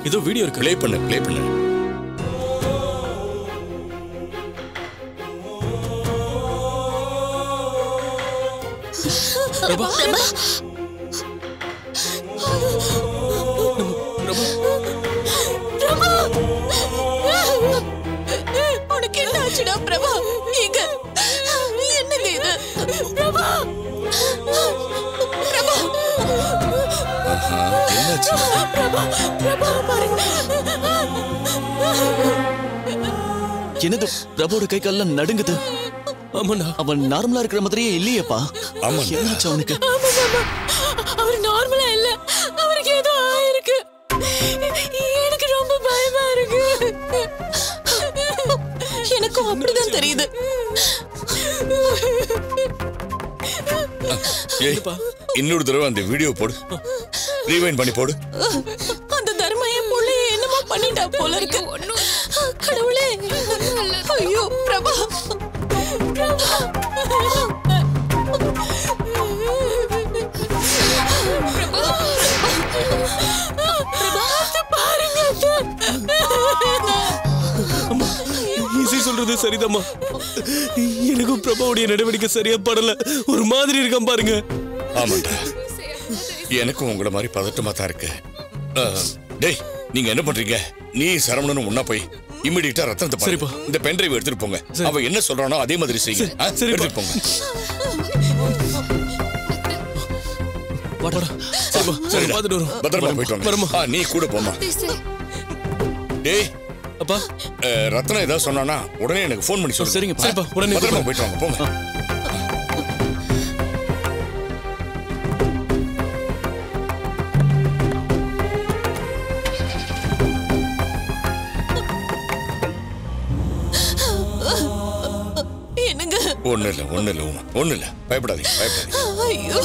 ஏதோ வீடியோ இருக்கு ப்ளே பண்ணு ப்ளே பண்ணு பிரபா பிரபா பிரபா பிரபா உனக்கு என்ன ஆச்சுடா பிரபா எங்க என்னங்க இது பிரபா பிரபா ஆஹா, என்னாச்சு பிரபா பிரபா பாருங்க என்னது பிரபுவோட கை கால்லாம் நடுங்குது ஆமாண்டா அவன் நார்மலா இருக்கிற மாதிரியே இல்லையேப்பா ஆமாண்டா. என்னாச்சு அவனுக்கு ஆமா ஆமா அவர் நார்மலா இல்ல அவருக்கு ஏதோ ஆயிருக்கு எனக்கு ரொம்ப பயமா இருக்கு எனக்கும் அப்படிதான் தெரியுது ஏய் இன்னொரு தடவை அந்த வீடியோ போடு ரீவைண்ட் பண்ணி போடு அந்த தர்ம என் புள்ளைய என்னமோ பண்ணிட்டா போல இருக்கு கடவுளே ஐயோ பிரபா பிரபா பிரபா பாருங்க ஈஸி சொல்றது சரிதாம்மா எனக்கும் பிரபாவுடைய நடவடிக்கை சரியா படல ஒரு மாதிரி இருக்கான் பாருங்க ஆமாண்டா எனக்கும் உங்கள மாதிரி பதட்டமா தான் இருக்கு அஹ், டேய் நீங்க என்ன பண்றீங்க நீ சரவணனும் ஒண்ணா போய் இமிடியட்டா ரத்தனத்தை பாரு. சரிப்பா. இந்த பென்ட்ரைவ் எடுத்துட்டு போங்க அவன் என்ன சொல்றானோ அதே மாதிரி செய்யுங்க ஆ, சரிப்பா. எடுத்துட்டு போங்க வாடா சரிப்பா சரி சரிடா. பார்த்துட்டு வரோம் பத்திரமா போயிட்டு வரமா வாங்க ஆ, நீ கூட போமா டேய் அப்பா அஹ், ரத்னம் ஏதாவது சொன்னானா உடனே எனக்கு ஃபோன் பண்ணி சொல்லு சரிங்கப்பா. சரிப்பா உடனே பத்திரமா கூப்பிடுறேன். போயிட்டு வாங்க போங்க என்னங்க ஒண்ணு இல்ல ஒண்ணு இல்ல உமா ஒண்ணு இல்ல பயப்படாதீங்க பயப்படாதீங்க ஐயோ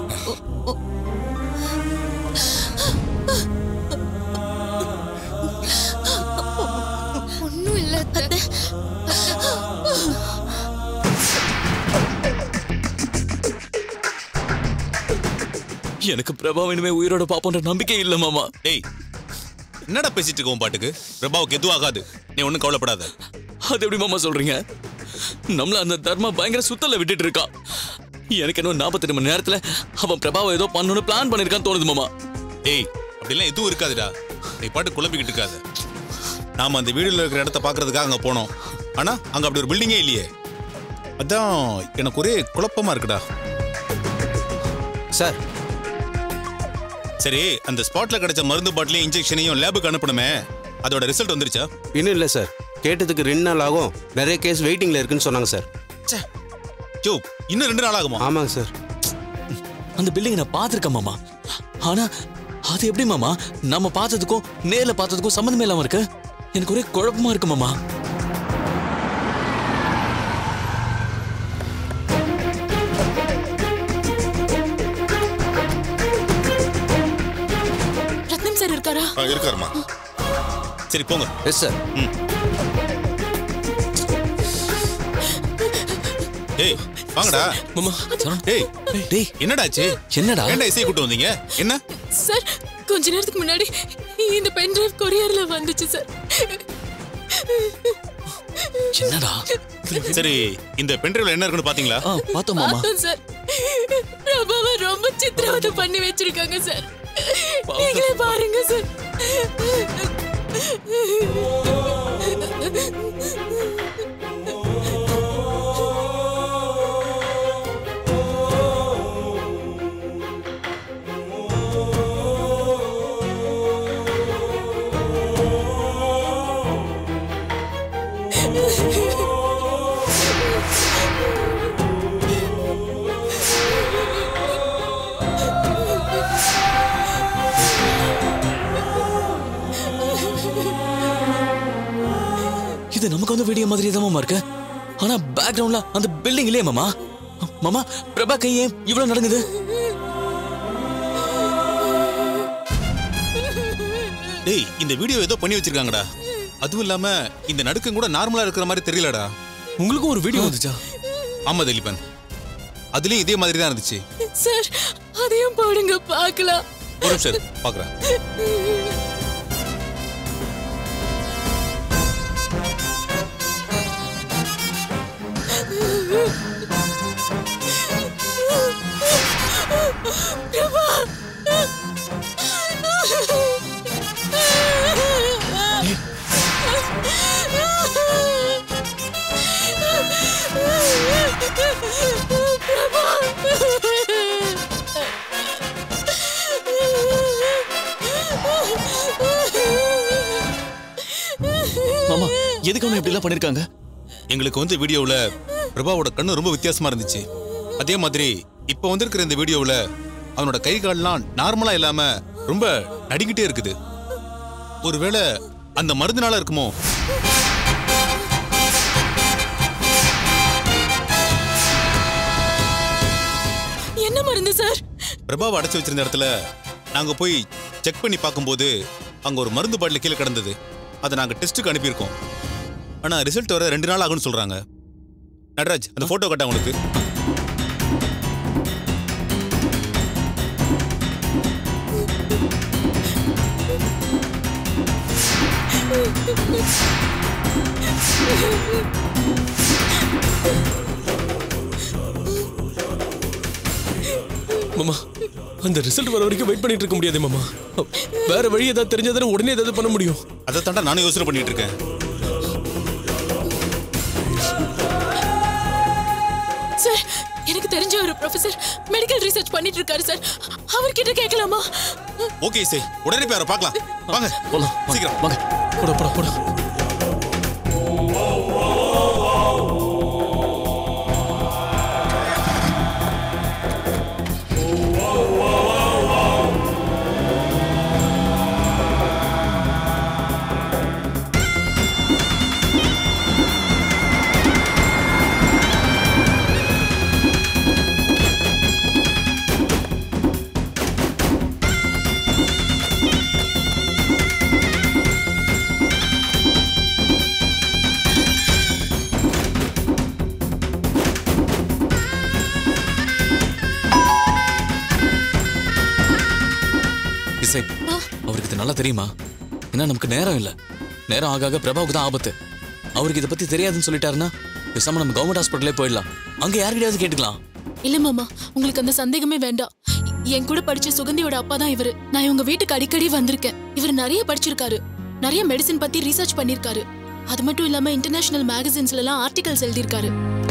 ஒன்றும் இல்லை அத்தை எனக்கு பிரபா இனிமே உயிரோட பாப்போன்ற நம்பிக்கை இல்ல மாமா டேய் என்னடா பேசிட்டு இருக்க உன் பாட்டுக்கு பிரபாவுக்கு எதுவும் ஆகாது நீ ஒன்றும் கவலைப்படாத அது எப்படி மாமா சொல்றீங்க நம்மள அந்த தர்மா பயங்கர சுத்தல விட்டுட்டு இருக்கான் எனக்கு இன்னும் நாற்பத்தெட்டு மணி நேரத்துல அவன் பிரபாவை ஏதோ பண்ணணும்னு பிளான் பண்ணிருக்கான்னு தோணுது மாமா டேய் அப்படிலாம் எதுவும் இருக்காதுடா நீ பாட்டு குழம்பிக்கிட்டு இருக்காத நாம அந்த வீடியோல இருக்கிற இடத்த பார்க்கறதுக்காக அங்க போனோம் ஆனா அங்க அப்படி ஒரு பில்டிங்கே இல்லையே அதான் எனக்கு ஒரே குழப்பமா இருக்குடா சார் சரி அந்த ஸ்பாட்ல கிடைச்ச மருந்து பாட்டிலையும் இன்ஜெக்ஷனையும் லேபுக்கு அனுப்பணுமே அதோட ரிசல்ட் வந்துருச்சா இன்னும் இல்லை சார் கேட்டதுக்கு ரெண்டு நாள் ஆகும் நிறைய கேஸ் வெயிட்டிங்கில் இருக்குன்னு சொன்னாங்க சார் ச்சே யோ இன்னும் ரெண்டு நாள் ஆகுமா ஆமாங்க சார் அந்த பில்டிங் நான் பார்த்திருக்கேன் மாமா ஆனா அது எப்படி மாமா நம்ம பார்த்ததுக்கும் நேர்ல பார்த்ததுக்கும் சம்மந்தமே இல்லாம இருக்கு எனக்கு ஒரே குழப்பமா இருக்கு மாமா ரத்னம் சார் இருக்காரா இருக்காருமா சரி போங்க எஸ் சார் டேய் வாங்கடா மாமா டேய் டேய் என்னடாச்சு என்னடா ஏன்டா இசையை கூட்டு வந்தீங்க என்ன சார் கொஞ்ச நேரத்துக்கு முன்னாடி இந்த பென் டிரைவ் கொரியர்ல வந்துச்சு சார் என்னடா சரி இந்த பென்ட்ரைவ்ல என்ன இருக்குன்னு பாத்தீங்களா ஆ பார்த்தோம் மாமா பார்த்தோம் சார் பிரபாவை ரொம்ப சித்திரவதை பண்ணி வச்சிருக்காங்க சார் நீங்களே பாருங்க சார் இது நமக்கு வந்து வீடியோ மாதிரி தான் மாமா இருக்கு ஆனா பேக்ரவுண்ட்ல அந்த பில்டிங் இல்லையே மாமா மாமா பிரபா கை ஏன் இவ்வளவு நடக்குது டேய் இந்த வீடியோ ஏதோ பண்ணி வச்சிருக்காங்கடா அதுவும் இல்லாம இந்த நடுக்கம் கூட நார்மலா இருக்கிற மாதிரி தெரியலடா உங்களுக்கும் ஒரு வீடியோ வந்துச்சா ஆமா திலீபன் அதுலயும் இதே மாதிரி தான் இருந்துச்சு சார் அதையும் போடுங்க பார்க்கலாம் ஒரு நிமிஷம் இரு, பாக்குறேன் எதுக்கு அவனை இப்படி எல்லாம் பண்ணிருக்காங்க எங்களுக்கு வந்து வீடியோவில் பிரபாவோட கண்ணு ரொம்ப வித்தியாசமா இருந்துச்சு அதே மாதிரி இப்போ வந்திருக்கிற இந்த வீடியோவில் அவனோட கை கால்லாம் நார்மலா இல்லாம ரொம்ப நடிக்கிட்டே இருக்குது ஒருவேளை அந்த மருந்துனால இருக்குமோ என்ன மருந்து சார் பிரபாவை அடைச்சு வச்சிருந்த இடத்துல நாங்க போய் செக் பண்ணி பார்க்கும்போது அங்க ஒரு மருந்து பாட்டில் கீழே கிடந்தது அதை நாங்க டெஸ்ட்டுக்கு அனுப்பியிருக்கோம் ஆனா ரிசல்ட் வர ரெண்டு நாள் ஆகும்னு சொல்றாங்க நடராஜ் அந்த போட்டோ காட்ட உங்களுக்கு மாமா அந்த ரிசல்ட் வர வரைக்கும் வெயிட் பண்ணிட்டு இருக்க முடியாது மாமா வேற வழி ஏதாவது தெரிஞ்சதானே உடனே ஏதாவது பண்ண முடியும் அதை தாண்டா நானும் யோசனை பண்ணிட்டு இருக்கேன் சார் எனக்கு தெரிஞ்ச ஒரு ப்ரொஃபசர் மெடிக்கல் ரிசர்ச் பண்ணிட்டு இருக்காரு சார் அவர்கிட்ட கேட்கலாமா ஓகே சே உடனே போய் அவரை பார்க்கலாம் வாங்க போலாம் வாங்க, சீக்கிரம். வாங்க போடா போடா போடா இசை அவருக்கு இது நல்லா தெரியுமா ஏன்னா நமக்கு நேரம் இல்ல நேரம் ஆக ஆக பிரபாவுக்கு தான் ஆபத்து அவருக்கு இதை பத்தி தெரியாதுன்னு சொல்லிட்டாருன்னா பேசாம நம்ம கவர்மெண்ட் ஹாஸ்பிட்டலே போயிடலாம் அங்க யார்கிட்டயாவது கேட்டுக்கலாம் இல்ல மாமா உங்களுக்கு அந்த சந்தேகமே வேண்டாம் என் கூட படிச்ச சுகந்தியோட அப்பா தான் இவரு நான் இவங்க வீட்டுக்கு அடிக்கடி வந்திருக்கேன் இவர் நிறைய படிச்சிருக்காரு நிறைய மெடிசின் பத்தி ரிசர்ச் பண்ணிருக்காரு அது மட்டும் இல்லாம இன்டர்நேஷனல் மேகசின்ஸ்ல எல்லாம் ஆர்டிகல்ஸ் எழுதியிருக்காரு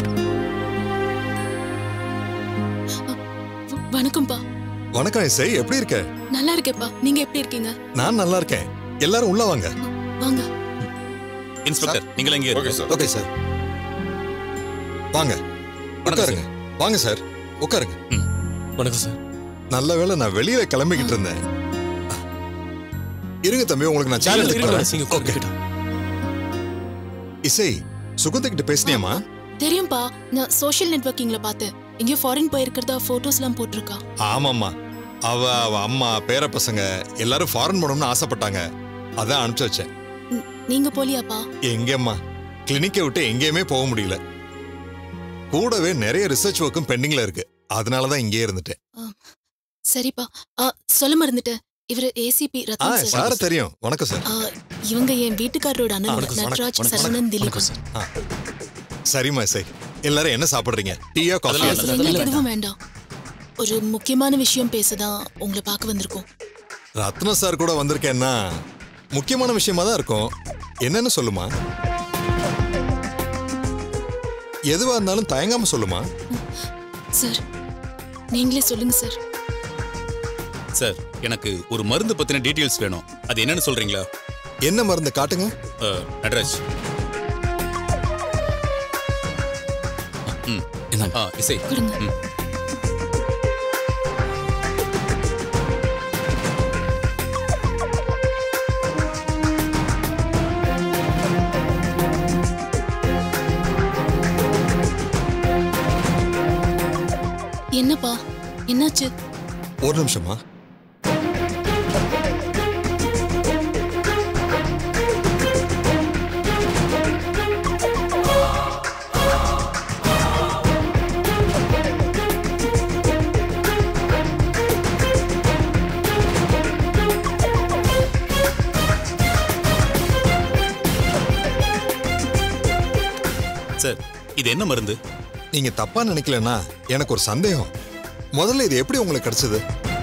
அ, வ- வணக்கம்ப்பா வணக்கம் இசை எப்படி இருக்க நல்லா இருக்கேப்பா நீங்க எப்படி இருக்கீங்க நான் நல்லா இருக்கேன் எல்லாரும் உள்ள வாங்க வாங்க இன்ஸ்பெக்டர் நீங்களே இங்கே ஓகே இருங்க சார் ஓகே சார் வாங்க உட்காருங்க வாங்க சார் உட்காருங்க வணக்கம் சார் நல்ல வேளை நான் வெளியில கிளம்பிக்கிட்டு இருந்தேன் இருங்க தம்பி உங்களுக்கு நான் சேனல் இருங்க, தரேன் நீங்க ஓகே உட்காருங்க. இசை சுகந்திக்கிட்ட பேசினியாமா தெரியும்பா நான் சோஷியல் நெட்வொர்க்கிங்ல பார்த்தேன் எங்கேயோ ஃபாரின் போயிருக்கிறதா போட்டோஸ் எல்லாம் போட்டிருக்கா ஆமாம்மா அவ அவ அம்மா பேர பசங்க எல்லாரும் ஃபாரின் போகணும்னு ஆசைப்பட்டாங்க அதான் அனுப்பிச்சு வச்சேன் ந- நீங்க போலியாப்பா எங்கேம்மா கிளினிக்கை விட்டு எங்கேயுமே போக முடியல கூடவே நிறைய ரிசர்ச் ஒர்க்கும் பெண்டிங்ல இருக்கு அதனால தான் இங்கேயே இருந்துட்டேன் சரிப்பா ஆ, சொல்ல மறந்துட்டேன் இவரு ஏசிபி ஆ ரத்தன் சார் சார தெரியும் வணக்கம் சார் ஆ, இவங்க என் வீட்டுக்காரரோட அண்ணன் வணக்கம், நட்ராஜ் வணக்கம், சரவணன் திலீப் வணக்கம் சார் சரிம்மா இசை எல்லாரும் என்ன சாப்பிடுறீங்க டீயா காஃபியா அதெல்லாம் இல்ல. எங்களுக்கு எதுவும் வேண்டாம் ஒரு முக்கியமான விஷயம் பேசதான் உங்களை பார்க்க வந்திருக்கோம் ரத்ன சார் கூட வந்திருக்கேன்னா முக்கியமான விஷயமா தான் இருக்கும் என்னன்னு சொல்லுமா எதுவா இருந்தாலும் தயங்காம சொல்லுமா சார் நீங்களே சொல்லுங்க சார் சார் எனக்கு ஒரு மருந்து பத்தின டீடைல்ஸ் வேணும் அது என்னன்னு சொல்றீங்களா என்ன மருந்து காட்டுங்க அஹ், நடராஜ் ம் என்னங்க ஆ இசை கொடுங்க ம். என்னப்பா என்னாச்சு ஒரு நிமிஷமா சார் இது என்ன மருந்து நீங்க தப்பா நினைக்கலன்னா எனக்கு ஒரு சந்தேகம் முதல்ல இது எப்படி உங்களுக்கு கிடைச்சது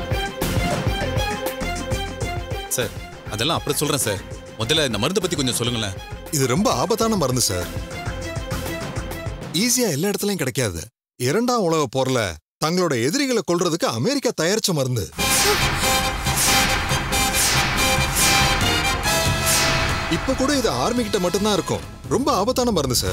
சார் அதெல்லாம் அப்புறம் சொல்றேன் சார் முதல்ல இந்த மருந்து பத்தி கொஞ்சம் சொல்லுங்களேன் இது ரொம்ப ஆபத்தான மருந்து சார் ஈஸியா எல்லா இடத்துலயும் கிடைக்காது இரண்டாம் உலக போர்ல தங்களோட எதிரிகளை கொல்றதுக்கு அமெரிக்கா தயாரிச்ச மருந்து இப்ப கூட இது ஆர்மி கிட்ட மட்டும்தான் இருக்கும் ரொம்ப ஆபத்தான மருந்து சார்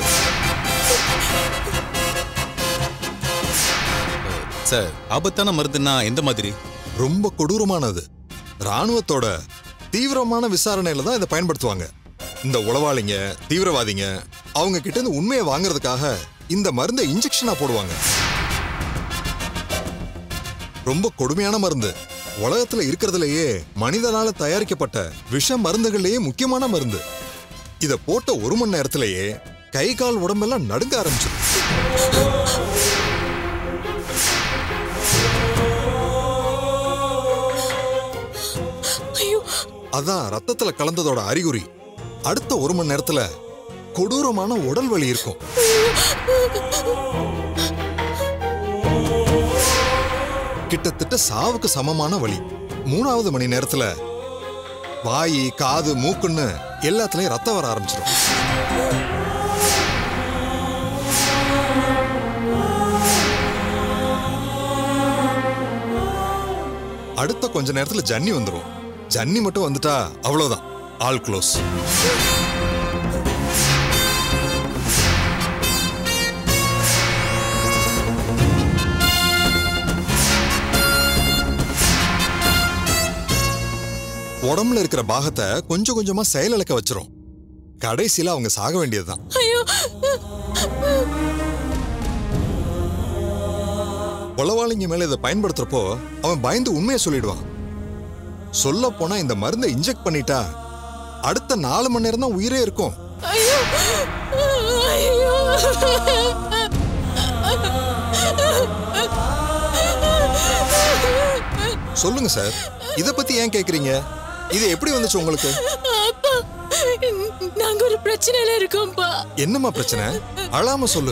சார் ஆபத்தான மருந்துன்னா எந்த மாதிரி ரொம்ப கொடூரமானது ராணுவத்தோட தீவிரமான விசாரணையில தான் இதை பயன்படுத்துவாங்க இந்த உளவாளிங்க தீவிரவாதிங்க அவங்க கிட்ட இருந்து உண்மையை வாங்குறதுக்காக இந்த மருந்தை இன்ஜெக்ஷனா போடுவாங்க ரொம்ப கொடுமையான மருந்து உலகத்துல இருக்கிறதுலயே மனிதனால தயாரிக்கப்பட்ட விஷ மருந்துகள்லயே முக்கியமான மருந்து இத போட்ட ஒரு மணி நேரத்திலேயே கை கால் உடம்பெல்லாம் நடுங்க ஆரம்பிச்சிடும் ஐயோ அதான் ரத்தத்துல கலந்ததோட அறிகுறி அடுத்த ஒரு மணி நேரத்துல கொடூரமான உடல் வலி இருக்கும் கிட்டத்தட்ட சாவுக்கு சமமான வலி மூணாவது மணி நேரத்துல வாய் காது மூக்குன்னு எல்லாத்துலயும் ரத்தம் வர ஆரம்பிச்சிடும் அடுத்த கொஞ்ச நேரத்துல ஜன்னி வந்துரும் ஜன்னி மட்டும் வந்துட்டா அவ்வளவுதான் ஆல் க்ளோஸ் உடம்புல இருக்கிற பாகத்தை கொஞ்சம் கொஞ்சமா செயலிழக்க வச்சிரும் கடைசியில அவங்க சாக வேண்டியதுதான் ஐயோ கொலவாளிங்க மேல இதை பயன்படுத்துறப்போ அவன் பயந்து உண்மையை சொல்லிடுவான் சொல்ல போனா இந்த மருந்தை இன்ஜெக்ட் பண்ணிட்டா அடுத்த நாலு மணி நேரம் தான் உயிரே இருக்கும் ஐயோ ஐயோ சொல்லுங்க சார் இத பத்தி ஏன் கேக்குறீங்க இது எப்படி வந்துச்சு உங்களுக்கு அப்பா நாங்க ஒரு பிரச்சனையில இருக்கோம்ப்பா என்னம்மா பிரச்சனை அழாம சொல்லு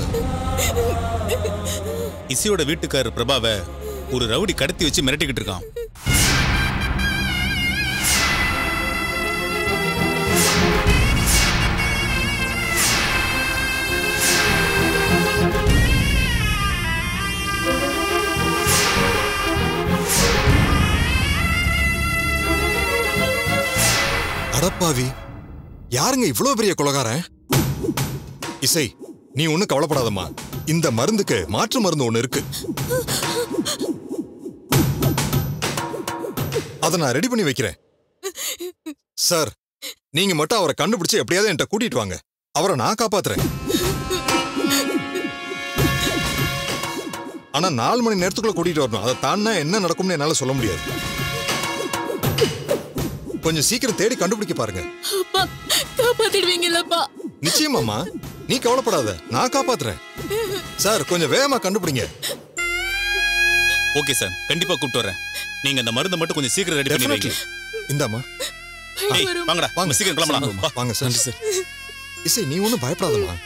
இசையோட வீட்டுக்காரர் பிரபாவை ஒரு ரவுடி கடத்தி வச்சு மிரட்டிக்கிட்டு இருக்கான் அடப்பாவி யாருங்க இவ்வளவு பெரிய கொலகாரன் இசை நீ ஒண்ணும் கவலைப்படாதம்மா இந்த மருந்துக்கு மாற்று மருந்து ஒண்ணு இருக்கு அதை நான் ரெடி பண்ணி வைக்கிறேன் சார் நீங்க மட்டும் அவரை கண்டுபிடிச்சு எப்படியாவது என்கிட்ட கூட்டிட்டு வாங்க அவரை நான் காப்பாத்துறேன் ஆனா நாலு மணி நேரத்துக்குள்ள கூட்டிட்டு வரணும் அதை தாண்டா என்ன நடக்கும்னு என்னால சொல்ல முடியாது கொஞ்சம் சீக்கிரம் தேடி கண்டுபிடிக்க பாருங்க அப்பா காப்பாத்திடுவீங்கல்லப்பா நிச்சயமாமா நீ கவலைப்படாத நான் காப்பாத்துறேன் சார் கொஞ்சம் வேகமா கண்டுபிடிங்க ஓகே சார் கண்டிப்பா கூப்பிட்டு வரேன் நீங்க அந்த மருந்தை மட்டும் கொஞ்சம் சீக்கிரம் ரெடி பண்ணி வைங்க Definitely. இந்தாம்மா ஏய், வாங்கடா வாங்க சீக்கிரம் கிளம்பலாம் வா. வாங்க சார் சார் இசை நீ ஒன்றும் பயப்படாதம்மா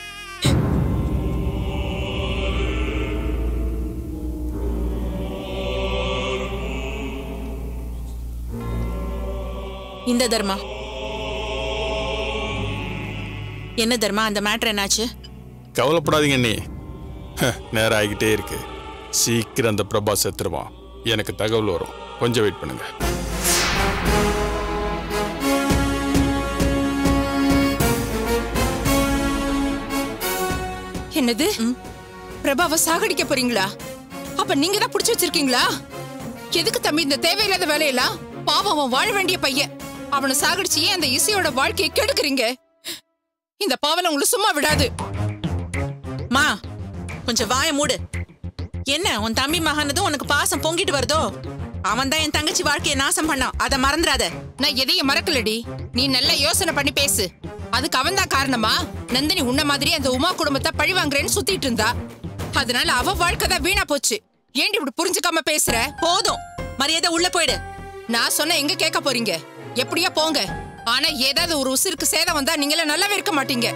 இந்த தர்மா என்ன தர்மா அந்த மேட்ரு என்னாச்சு கவலைப்படாதீங்க நீ நேரம் ஆகிக்கிட்டே இருக்கு சீக்கிரம் அந்த பிரபா செத்துருவான் எனக்கு தகவல் வரும் கொஞ்சம் வெயிட் பண்ணுங்க என்னது பிரபாவை சாகடிக்க போறீங்களா அப்ப நீங்க தான் புடிச்சு வச்சிருக்கீங்களா எதுக்கு தம்பி இந்த தேவையில்லாத வேலையெல்லாம் பாவம் அவன் வாழ வேண்டிய பையன் அவனை சாகடிச்சு ஏன் அந்த இசையோட வாழ்க்கையை கெடுக்குறீங்க இந்த பாவனை உங்களை சும்மா விடாது மா கொஞ்சம் வாய மூடு என்ன உன் தம்பி மகனதும் உனக்கு பாசம் பொங்கிட்டு வருதோ அவன் தான் என் தங்கச்சி வாழ்க்கையை நாசம் பண்ணான் அதை மறந்துடாத நான் எதையும் மறக்கலடி நீ நல்லா யோசனை பண்ணி பேசு அதுக்கு அவன் தான் காரணமா நந்தினி உன்ன மாதிரி அந்த உமா குடும்பத்தை பழி வாங்குறேன்னு சுத்திட்டு இருந்தா அதனால அவ வாழ்க்கை தான் வீணா போச்சு ஏன்டி இப்படி புரிஞ்சுக்காம பேசுற போதும் மரியாதை உள்ள போயிடு நான் சொன்ன எங்க கேட்க போறீங்க எப்படியோ போங்க ஆனா ஏதாவது ஒரு உசிருக்கு சேதம் வந்தா நீங்கள நல்லாவே இருக்க மாட்டீங்க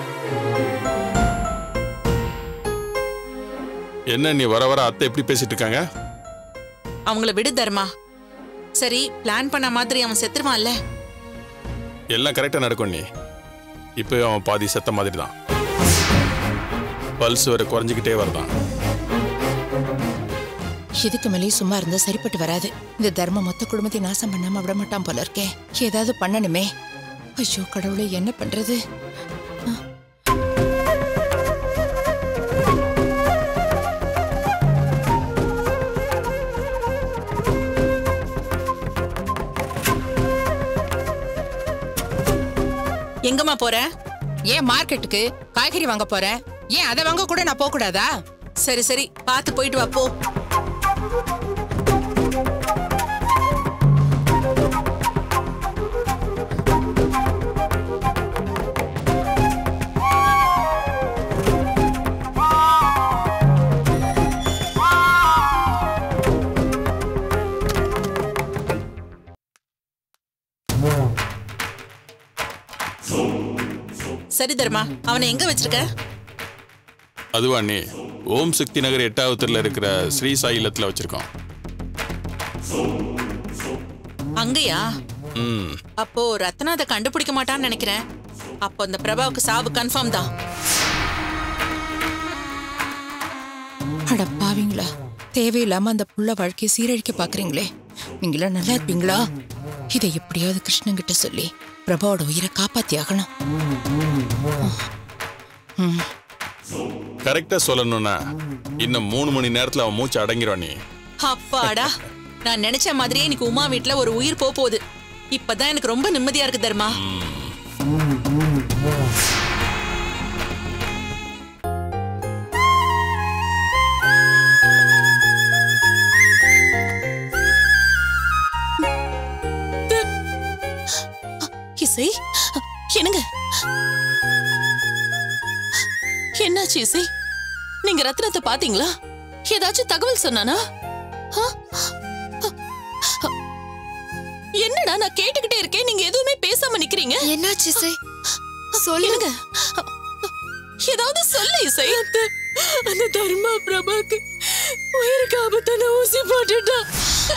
என்ன நீ வர வர அத்தை எப்படி பேசிட்டு இருக்காங்க அவங்கள விடு தர்மா சரி பிளான் பண்ண மாதிரி அவன் செத்துருவான்ல எல்லாம் கரெக்டா நடக்கும் நீ இப்போ அவன் பாதி செத்த மாதிரி தான் பல்ஸ் வேற குறைஞ்சிக்கிட்டே வருதான் இதுக்கு மேலேயும் சும்மா இருந்தா சரிப்பட்டு வராது இந்த தர்ம மொத்த குடும்பத்தை நாசம் பண்ணாம விட மாட்டான் போல இருக்கே ஏதாவது பண்ணணுமே ஐயோ கடவுளே என்ன பண்றது எங்கம்மா போற ஏன் மார்க்கெட்டுக்கு காய்கறி வாங்க போறேன் ஏன் அதை வாங்க கூட நான் போக கூடாதா சரி சரி பார்த்து போயிட்டு வா போ சரி தர்மா அவனை எங்க வச்சிருக்க அதுவா அண்ணி ஓம் சக்தி நகர் எட்டாவதுல இருக்கிற ஸ்ரீ சாய் இல்லத்துல வச்சிருக்கோம் அங்கயா ம் அப்போ ரத்னா அதை கண்டுபிடிக்க மாட்டான்னு நினைக்கிறேன் அப்போ அந்த பிரபாவுக்கு சாவு கன்ஃபார்ம் தான் அட பாவிங்களா தேவையில்லாம அந்த புள்ள வாழ்க்கையை சீரழிக்க பாக்குறீங்களே நீங்களாம் நல்லா இருப்பீங்களா இதை எப்படியாவது கிருஷ்ணன் கிட்ட சொல்லி பிரபாவோட உயிரை காப்பாத்தி ஆகணும் ம். கரெக்டா சொல்லணும்னா இன்னும் மூணு மணி நேரத்துல அவன் மூச்சு அடங்கிடுவான் நீ அப்பாடா நான் நினைச்ச மாதிரியே இன்னைக்கு உமா வீட்ல ஒரு உயிர் போக போகுது இப்பதான் எனக்கு ரொம்ப நிம்மதியா இருக்கு தர்மா இசை என்னங்க என்னாச்சு இசை நீங்க ரத்னத்தை பாத்தீங்களா ஏதாச்சும் தகவல் சொன்னானா ஆ? என்னடா நான் கேட்டுக்கிட்டே இருக்கேன் நீங்க எதுவுமே பேசாம நிக்கிறீங்க என்னாச்சு இசை சொல்லுங்க ஏதாவது சொல்லு இசை அந்த தர்மா பிரபாக்கு உயிருக்கு ஆபத்தான ஊசி போட்டுட்டான்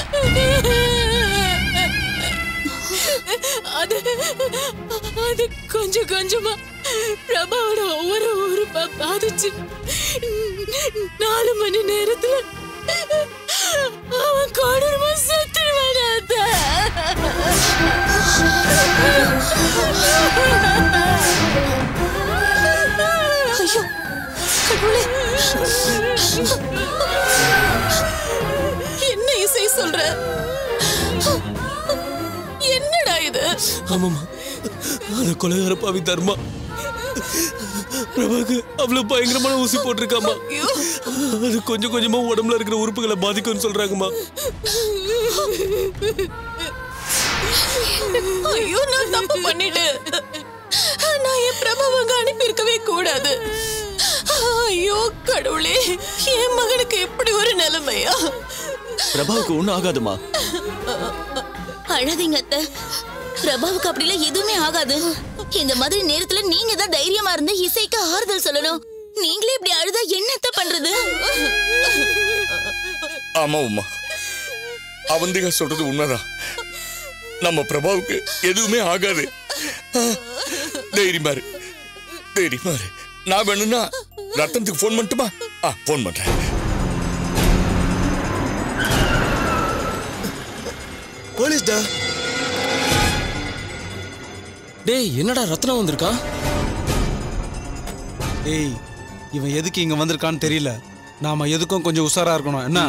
அது அது கொஞ்சம் கொஞ்சமா பிரபாவோட ஒவ்வொரு உறுப்பா பாதிச்சு நாலு மணி நேரத்துல அவன் கொடூரமா செத்துருவான் ஐயோ கடவுளே என்ன இசை சொல்ற என்னடா இது ஆமாமா அந்த கொலைகார பாவி தர்மா பிரபாக்கு அவ்வளவு பயங்கரமான ஊசி போட்டிருக்காமா அது கொஞ்சம் கொஞ்சமா உடம்புல இருக்கிற உறுப்புகளை பாதிக்கும்னு சொல்றாங்கம்மா ஐயோ நான் தப்பு பண்ணிட்டேன் நான் என் பிரபாவங்க அனுப்பியிருக்கவே கூடாது ஐயோ கடவுளே என் மகனுக்கு இப்படி ஒரு நிலைமையா பிரபாவுக்கு ஒன்றும் ஆகாதுமா அழாதீங்க அத்தை பிரபாவுக்கு அப்படிலாம் எதுவுமே ஆகாது இந்த மாதிரி நேரத்துல நீங்க தான் தைரியமா இருந்து இசைக்கு ஆறுதல் சொல்லணும் நீங்களே இப்படி அழுதா என்னத்த பண்றது ஆமா உமா அவந்திகா சொல்றது உண்மைதான் நம்ம பிரபாவுக்கு எதுவுமே ஆகாது தைரியமா இரு தைரியமா இரு நான் வேணும்னா ரத்தனத்துக்கு ஃபோன் பண்ணட்டுமா ஆ ஃபோன் பண்றேன் போலீஸ்டா டேய் என்னடா ரத்னம் வந்திருக்கான் ஏய் இவன் எதுக்கு இங்க வந்திருக்கான்னு தெரியல நாம எதுக்கும் கொஞ்சம் உஷாரா இருக்கணும் என்ன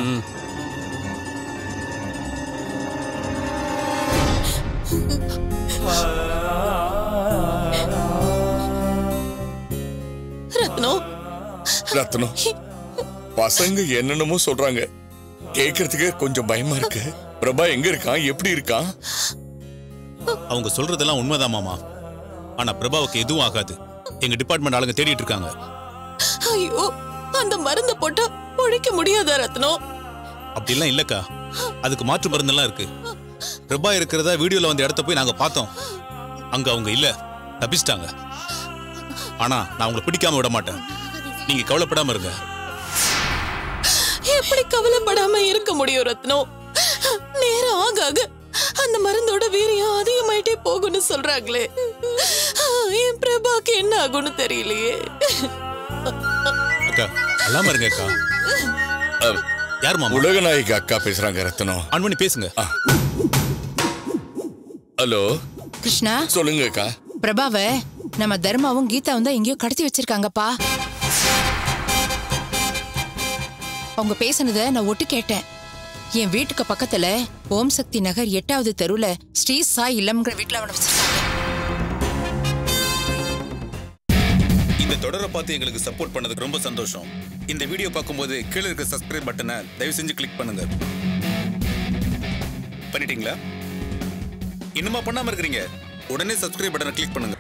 ரத்னம் ரத்னம் பசங்க என்னென்னமோ சொல்றாங்க கேக்குறதுக்கு கொஞ்சம் பயமா இருக்கு பிரபா எங்க இருக்கான் எப்படி இருக்கான் அவங்க சொல்றதெல்லாம் உண்மைதான் மாமா ஆனா பிரபாவுக்கு எதுவும் ஆகாது எங்க டிபார்ட்மெண்ட் ஆளுங்க தேடிட்டு இருக்காங்க ஐயோ அந்த மருந்த போட்டா பொழைக்க முடியாதா ரத்னம் அப்படிலாம் இல்லக்கா அதுக்கு மாற்று மருந்தெல்லாம் இருக்கு பிரபா இருக்கிறதா வீடியோல வந்த இடத்த போய் நாங்க பார்த்தோம் அங்க அவங்க இல்ல தப்பிச்சிட்டாங்க ஆனா நான் அவங்கள பிடிக்காம விட மாட்டேன் நீங்க கவலைப்படாம இருங்க எப்படி கவலைப்படாம இருக்க முடியும் ரத்னம் நேரம் ஆக ஆக அந்த மருந்தோட வீரியம் அதிகமாயிட்டே போகும்னு சொல்றாங்களே என் பிரபாக்கு என்ன ஆகும்னு தெரியலையே அக்கா அல்லாம இருங்க அக்கா யார் மாமா உலகநாயகி அக்கா பேசுறாங்க ரத்னம் ஆன் பண்ணி பேசுங்க ஹலோ கிருஷ்ணா சொல்லுங்க அக்கா பிரபாவ நம்ம தர்மாவும் கீதாவும் தான் எங்கேயோ கடத்தி வச்சிருக்காங்கப்பா அவங்க பேசுனத நான் ஒட்டு கேட்டேன் என் வீட்டுக்கு பக்கத்துல ஓம் சக்தி நகர் எட்டாவது தெருவுல ஸ்ரீ சாய் இல்லம்ங்கிற வீட்டுல அவனை வச்சிருக்காங்க இந்த தொடரை பார்த்து எங்களுக்கு சப்போர்ட் பண்ணதுக்கு ரொம்ப சந்தோஷம் இந்த வீடியோ பார்க்கும்போது கீழே இருக்க சப்ஸ்கிரைப் பட்டனை தயவு செஞ்சு கிளிக் பண்ணுங்க பண்ணிட்டீங்களா இன்னுமா பண்ணாம இருக்கிறீங்க உடனே சப்ஸ்கிரைப் பட்டனை கிளிக் பண்ணுங்க